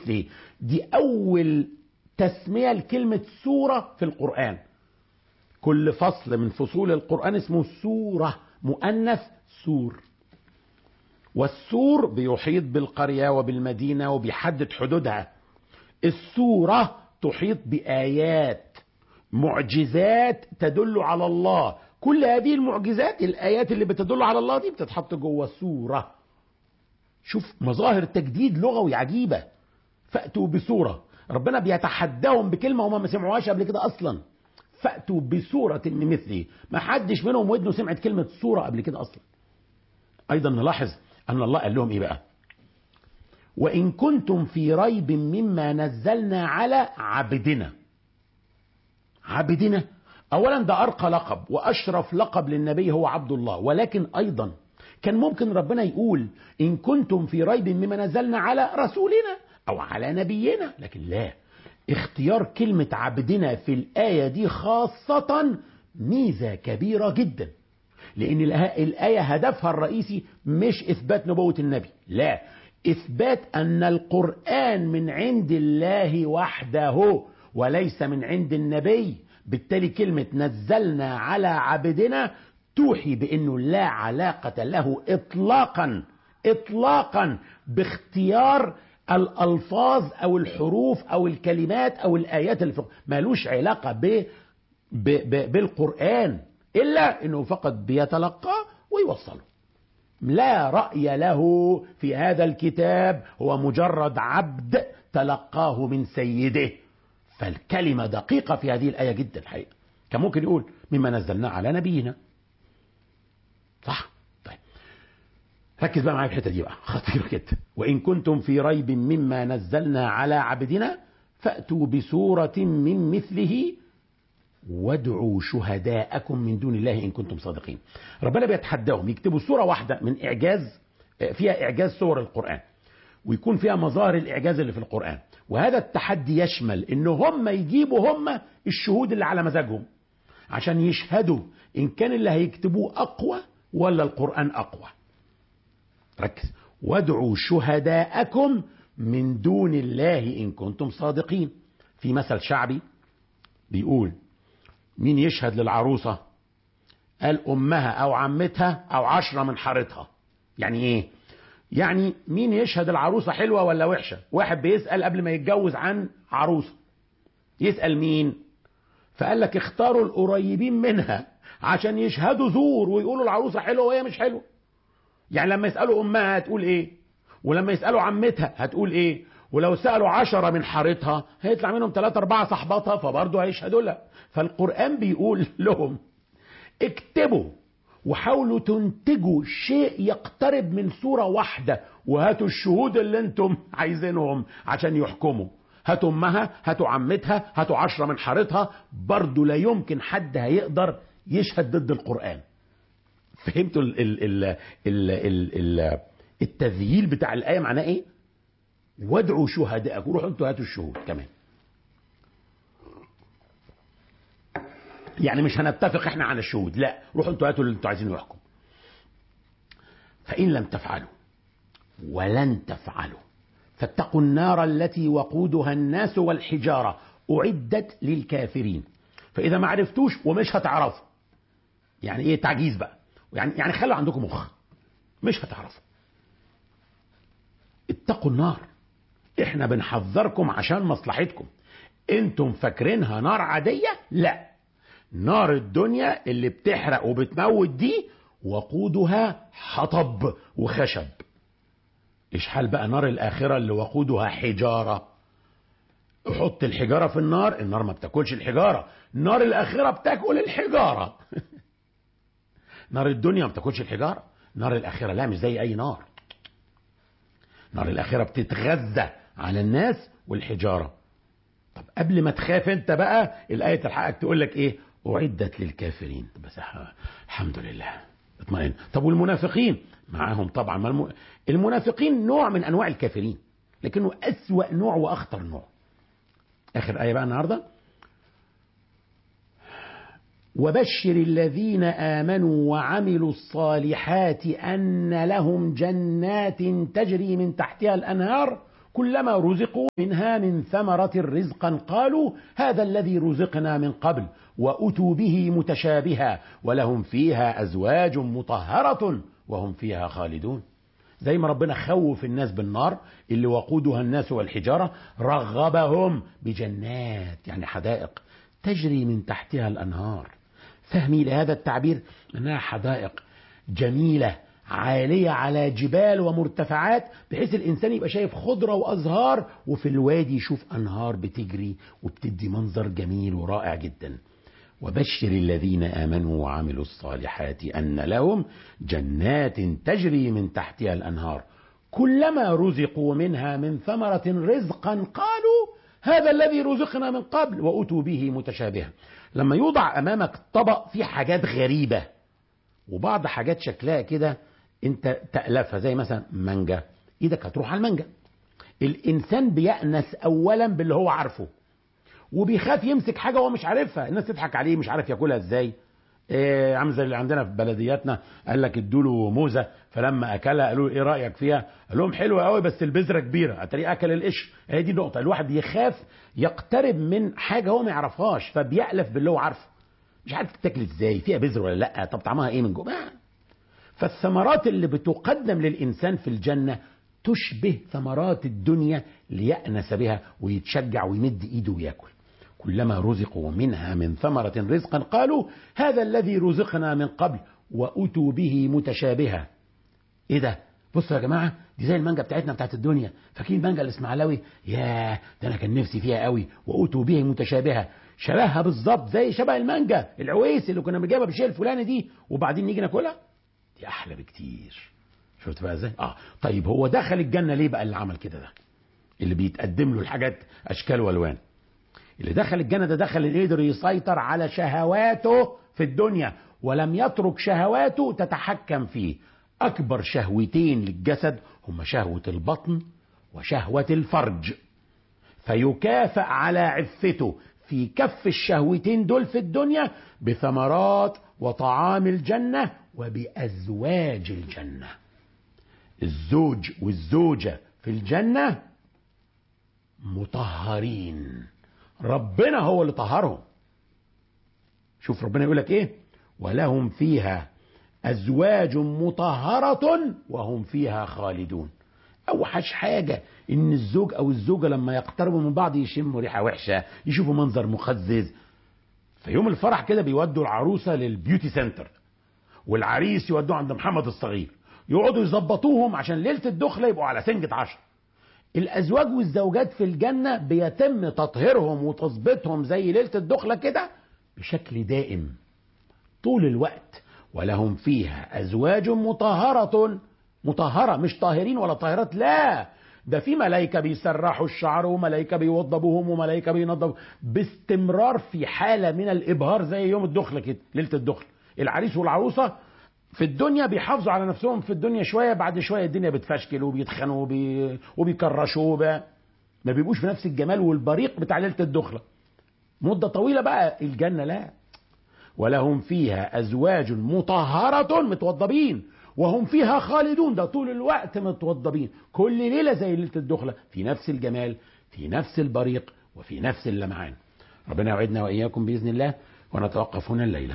مثله دي أول تسمية لكلمة سورة في القرآن كل فصل من فصول القرآن اسمه سورة مؤنث سور والسور بيحيط بالقرية وبالمدينة وبيحدد حدودها السورة تحيط بآيات معجزات تدل على الله كل هذه المعجزات الآيات اللي بتدل على الله دي بتتحط جوه سورة شوف مظاهر تجديد لغوي عجيبة فأتوا بسورة ربنا بيتحداهم بكلمة وما ما سمعوهاش قبل كده أصلا فأتوا بسورة من مثله ما حدش منهم ودنه سمعت كلمة سورة قبل كده أصلا أيضا نلاحظ أن الله قال لهم إيه بقى وإن كنتم في ريب مما نزلنا على عبدنا عبدنا أولا ده أرقى لقب وأشرف لقب للنبي هو عبد الله ولكن أيضا كان ممكن ربنا يقول إن كنتم في ريب مما نزلنا على رسولنا أو على نبينا لكن لا اختيار كلمة عبدنا في الآية دي خاصة ميزة كبيرة جدا لأن الآية هدفها الرئيسي مش إثبات نبوة النبي لا إثبات أن القرآن من عند الله وحده وليس من عند النبي بالتالي كلمة نزلنا على عبدنا توحي بأنه لا علاقة له إطلاقا إطلاقا باختيار الألفاظ أو الحروف أو الكلمات أو الآيات اللي فوق مالوش علاقة ب... ب... ب... بالقرآن إلا أنه فقط بيتلقى ويوصله لا رأي له في هذا الكتاب هو مجرد عبد تلقاه من سيده فالكلمة دقيقة في هذه الآية جدا الحقيقة كان ممكن يقول مما نزلنا على نبينا صح طيب ركز بقى معايا في الحتة دي بقى خطيرة جدا وإن كنتم في ريب مما نزلنا على عبدنا فأتوا بسورة من مثله وادعوا شهداءكم من دون الله إن كنتم صادقين ربنا بيتحداهم يكتبوا سورة واحدة من إعجاز فيها إعجاز سور القرآن ويكون فيها مظاهر الإعجاز اللي في القرآن وهذا التحدي يشمل إن هم يجيبوا هم الشهود اللي على مزاجهم عشان يشهدوا إن كان اللي هيكتبوه أقوى ولا القرآن أقوى ركز وادعوا شهداءكم من دون الله إن كنتم صادقين في مثل شعبي بيقول مين يشهد للعروسة قال أمها أو عمتها أو عشرة من حارتها يعني إيه يعني مين يشهد العروسة حلوة ولا وحشة واحد بيسأل قبل ما يتجوز عن عروسة يسأل مين فقال لك اختاروا القريبين منها عشان يشهدوا زور ويقولوا العروسة حلوة وهي مش حلوة يعني لما يسألوا أمها هتقول إيه ولما يسألوا عمتها هتقول إيه ولو سألوا عشرة من حارتها هيطلع منهم ثلاثة أربعة صحباتها فبرضه هيشهدوا لها فالقرآن بيقول لهم اكتبوا وحاولوا تنتجوا شيء يقترب من صورة واحدة وهاتوا الشهود اللي انتم عايزينهم عشان يحكموا هاتوا امها هاتوا عمتها هاتوا عشرة من حارتها برضه لا يمكن حد هيقدر يشهد ضد القرآن فهمتوا ال ال ال ال ال ال التذييل بتاع الآية معناه ايه وادعوا شهداءكم روحوا انتوا هاتوا الشهود كمان يعني مش هنتفق احنا على الشهود لا روحوا انتوا هاتوا اللي انتوا عايزينه يحكم فإن لم تفعلوا ولن تفعلوا فاتقوا النار التي وقودها الناس والحجارة أعدت للكافرين فإذا ما عرفتوش ومش هتعرفوا يعني ايه تعجيز بقى يعني يعني خلوا عندكم مخ مش هتعرفوا اتقوا النار احنا بنحذركم عشان مصلحتكم انتم فاكرينها نار عادية لا نار الدنيا اللي بتحرق وبتموت دي وقودها حطب وخشب ايش حال بقى نار الاخره اللي وقودها حجاره حط الحجاره في النار النار ما بتاكلش الحجاره نار الاخره بتاكل الحجاره نار الدنيا ما بتاكلش الحجاره نار الاخره لا مش زي اي نار نار الاخره بتتغذى على الناس والحجاره طب قبل ما تخاف انت بقى الايه تلحقك تقول لك ايه اعدت للكافرين بس الحمد لله اطمئن طب والمنافقين معاهم طبعا ما الم... المنافقين نوع من انواع الكافرين لكنه اسوا نوع واخطر نوع اخر ايه بقى النهارده وبشر الذين امنوا وعملوا الصالحات ان لهم جنات تجري من تحتها الانهار كلما رزقوا منها من ثمرة رزقا قالوا هذا الذي رزقنا من قبل وأتوا به متشابها ولهم فيها أزواج مطهرة وهم فيها خالدون زي ما ربنا خوف الناس بالنار اللي وقودها الناس والحجارة رغبهم بجنات يعني حدائق تجري من تحتها الأنهار فهمي لهذا التعبير أنها حدائق جميلة عالية على جبال ومرتفعات بحيث الإنسان يبقى شايف خضرة وأزهار وفي الوادي يشوف أنهار بتجري وبتدي منظر جميل ورائع جدا وبشر الذين آمنوا وعملوا الصالحات أن لهم جنات تجري من تحتها الأنهار كلما رزقوا منها من ثمرة رزقا قالوا هذا الذي رزقنا من قبل وأتوا به متشابها لما يوضع أمامك طبق فيه حاجات غريبة وبعض حاجات شكلها كده انت تألفها زي مثلا مانجا ايدك هتروح على المانجا الانسان بيأنس اولا باللي هو عارفه وبيخاف يمسك حاجه هو مش عارفها الناس تضحك عليه مش عارف ياكلها ازاي إيه عامل زي اللي عندنا في بلدياتنا قال لك ادوا له موزه فلما اكلها قالوا له ايه رايك فيها؟ قال لهم حلوه قوي بس البذره كبيره هتلاقيه اكل القشر هي دي النقطه الواحد يخاف يقترب من حاجه هو ما يعرفهاش فبيألف باللي هو عارفه مش عارف تتاكل ازاي فيها بذر ولا لا طب طعمها ايه من جوه فالثمرات اللي بتقدم للانسان في الجنه تشبه ثمرات الدنيا ليأنس بها ويتشجع ويمد ايده وياكل كلما رزقوا منها من ثمرة رزقا قالوا هذا الذي رزقنا من قبل وأتوا به متشابها ايه ده بصوا يا جماعة دي زي المانجا بتاعتنا بتاعت الدنيا فاكرين المانجا الاسماعيلاوي ياه ده انا كان نفسي فيها قوي وأتوا به متشابها شبهها بالظبط زي شبه المانجا العويس اللي كنا بنجيبها بالشيء الفلاني دي وبعدين نيجي ناكلها دي احلى بكتير شفت بقى ازاي اه طيب هو دخل الجنة ليه بقى اللي عمل كده ده اللي بيتقدم له الحاجات اشكال والوان اللي دخل الجنة ده دخل اللي يقدر يسيطر على شهواته في الدنيا ولم يترك شهواته تتحكم فيه أكبر شهوتين للجسد هما شهوة البطن وشهوة الفرج فيكافئ على عفته في كف الشهوتين دول في الدنيا بثمرات وطعام الجنة وبأزواج الجنة الزوج والزوجة في الجنة مطهرين ربنا هو اللي طهرهم شوف ربنا يقول لك ايه ولهم فيها ازواج مطهرة وهم فيها خالدون اوحش حاجة ان الزوج او الزوجة لما يقتربوا من بعض يشموا ريحة وحشة يشوفوا منظر مخزز في يوم الفرح كده بيودوا العروسة للبيوتي سنتر والعريس يودوه عند محمد الصغير يقعدوا يظبطوهم عشان ليلة الدخلة يبقوا على سنجة عشر الازواج والزوجات في الجنه بيتم تطهيرهم وتظبيطهم زي ليله الدخله كده بشكل دائم طول الوقت ولهم فيها ازواج مطهره مطهره مش طاهرين ولا طاهرات لا ده في ملائكه بيسرحوا الشعر وملائكه بيوضبوهم وملائكه بينضفوا باستمرار في حاله من الابهار زي يوم الدخله كده ليله الدخله العريس والعروسه في الدنيا بيحافظوا على نفسهم في الدنيا شويه بعد شويه الدنيا بتفشكل وبيتخانقوا وبي... وبيكرشوا وب... ما بيبقوش بنفس الجمال والبريق بتاع ليله الدخله مده طويله بقى الجنه لا ولهم فيها ازواج مطهره متوضبين وهم فيها خالدون ده طول الوقت متوضبين كل ليله زي ليله الدخله في نفس الجمال في نفس البريق وفي نفس اللمعان ربنا يوعدنا واياكم باذن الله ونتوقف هنا الليله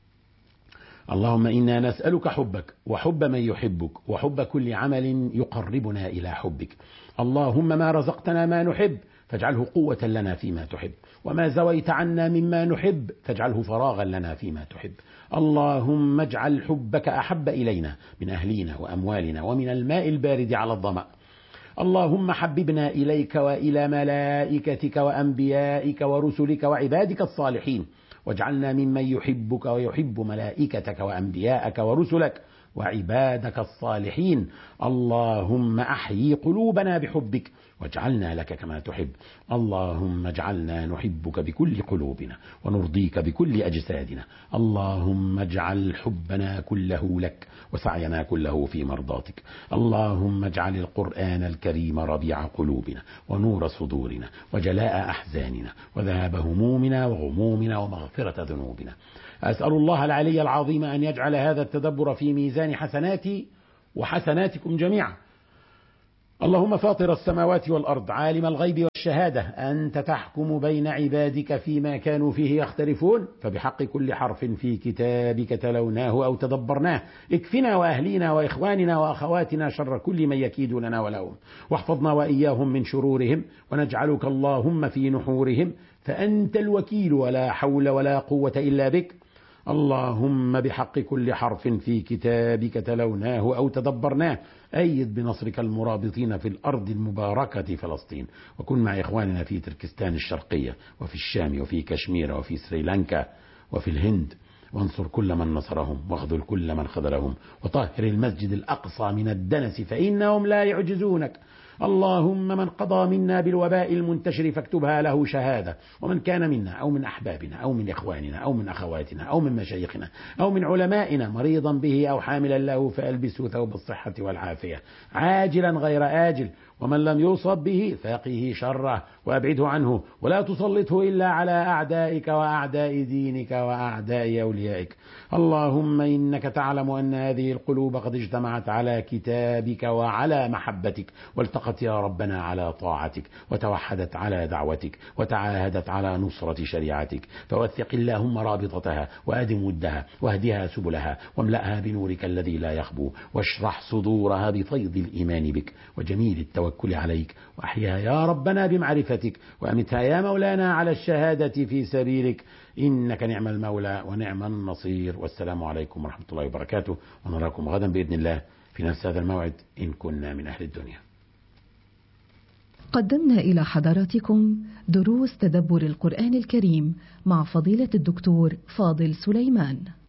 اللهم انا نسالك حبك وحب من يحبك وحب كل عمل يقربنا الى حبك اللهم ما رزقتنا ما نحب فاجعله قوه لنا فيما تحب وما زويت عنا مما نحب فاجعله فراغا لنا فيما تحب اللهم اجعل حبك احب الينا من اهلينا واموالنا ومن الماء البارد على الظما اللهم حببنا اليك والى ملائكتك وانبيائك ورسلك وعبادك الصالحين واجعلنا ممن يحبك ويحب ملائكتك وانبياءك ورسلك وعبادك الصالحين اللهم احيي قلوبنا بحبك واجعلنا لك كما تحب اللهم اجعلنا نحبك بكل قلوبنا ونرضيك بكل اجسادنا اللهم اجعل حبنا كله لك وسعينا كله في مرضاتك اللهم اجعل القران الكريم ربيع قلوبنا ونور صدورنا وجلاء احزاننا وذهاب همومنا وغمومنا ومغفره ذنوبنا اسال الله العلي العظيم ان يجعل هذا التدبر في ميزان حسناتي وحسناتكم جميعا اللهم فاطر السماوات والأرض عالم الغيب والشهادة أنت تحكم بين عبادك فيما كانوا فيه يختلفون فبحق كل حرف في كتابك تلوناه أو تدبرناه اكفنا وأهلينا وإخواننا وأخواتنا شر كل من يكيد لنا ولهم واحفظنا وإياهم من شرورهم ونجعلك اللهم في نحورهم فأنت الوكيل ولا حول ولا قوة إلا بك اللهم بحق كل حرف في كتابك تلوناه أو تدبرناه أيد بنصرك المرابطين في الأرض المباركة فلسطين وكن مع إخواننا في تركستان الشرقية وفي الشام وفي كشمير وفي سريلانكا وفي الهند وانصر كل من نصرهم واخذل كل من خذلهم وطهر المسجد الأقصى من الدنس فإنهم لا يعجزونك اللهم من قضى منا بالوباء المنتشر فاكتبها له شهادة ومن كان منا أو من أحبابنا أو من إخواننا أو من أخواتنا أو من مشايخنا أو من علمائنا مريضا به أو حاملا له فألبسه ثوب الصحة والعافية عاجلا غير آجل ومن لم يصب به فقه شره وابعده عنه ولا تسلطه الا على اعدائك واعداء دينك واعداء اوليائك اللهم انك تعلم ان هذه القلوب قد اجتمعت على كتابك وعلى محبتك والتقت يا ربنا على طاعتك وتوحدت على دعوتك وتعاهدت على نصره شريعتك فوثق اللهم رابطتها وادم ودها واهدها سبلها واملاها بنورك الذي لا يخبو واشرح صدورها بفيض الايمان بك وجميل التوكل التوكل عليك وأحيها يا ربنا بمعرفتك وأمتها يا مولانا على الشهادة في سبيلك إنك نعم المولى ونعم النصير والسلام عليكم ورحمة الله وبركاته ونراكم غدا بإذن الله في نفس هذا الموعد إن كنا من أهل الدنيا قدمنا إلى حضراتكم دروس تدبر القرآن الكريم مع فضيلة الدكتور فاضل سليمان